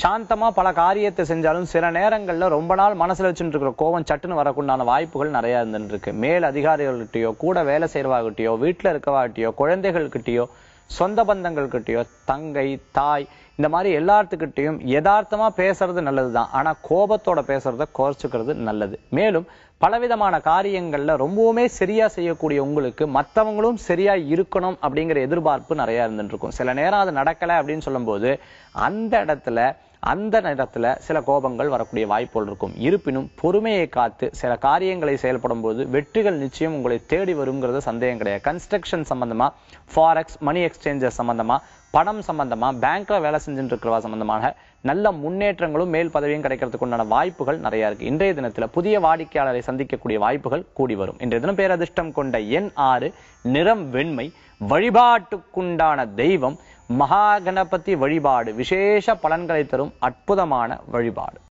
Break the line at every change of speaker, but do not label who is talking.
சாந்தமா பல காரியத்தை செஞ்சாலும் சில நேரங்கள்ல ரொம்ப நாள் மனசுல வச்சுட்டு இருக்கிற கோவம் சட்டுன்னு வரக்குண்டான வாய்ப்புகள் நிறைய இருந்துட்டு இருக்கு மேல் அதிகாரிகள்கிட்டயோ கூட வேலை செய்யறவாகிட்டயோ வீட்டுல இருக்கவாகிட்டயோ குழந்தைகள்கிட்டயோ சொந்த பந்தங்கள்கிட்டயோ தங்கை தாய் இந்த மாதிரி எல்லாத்துக்கிட்டையும் யதார்த்தமா பேசுறது நல்லதுதான் ஆனா கோபத்தோட பேசுறத குறைச்சுக்கிறது நல்லது மேலும் பலவிதமான காரியங்கள்ல ரொம்பவுமே சரியா செய்யக்கூடிய உங்களுக்கு மத்தவங்களும் சரியா இருக்கணும் அப்படிங்கிற எதிர்பார்ப்பு நிறைய இருந்துட்டு இருக்கும் சில நேரம் அது நடக்கல அப்படின்னு சொல்லும்போது அந்த இடத்துல அந்த நேரத்துல சில கோபங்கள் வரக்கூடிய வாய்ப்புகள் இருக்கும் இருப்பினும் பொறுமையை காத்து சில காரியங்களை செயல்படும் போது வெற்றிகள் நிச்சயம் உங்களை தேடி வருங்கிறது சந்தேகம் கிடையாது கன்ஸ்ட்ரக்ஷன் சம்பந்தமா ஃபாரெக்ஸ் மணி எக்ஸ்சேஞ்சர் சம்பந்தமா பணம் சம்பந்தமா பேங்க்ல வேலை செஞ்சுட்டு இருக்கிறவா சம்பந்தமான நல்ல முன்னேற்றங்களும் மேல் பதவியும் கிடைக்கிறதுக்கு உண்டான வாய்ப்புகள் நிறைய இருக்கு இன்றைய தினத்துல புதிய வாடிக்கையாளரை சந்திக்கக்கூடிய வாய்ப்புகள் கூடி வரும் இன்றைய தினம் பேரதிர்ஷ்டம் கொண்ட எண் ஆறு நிறம் வெண்மை வழிபாட்டுக்குண்டான தெய்வம் மகா கணபதி வழிபாடு விசேஷ பலன்களை தரும் அற்புதமான வழிபாடு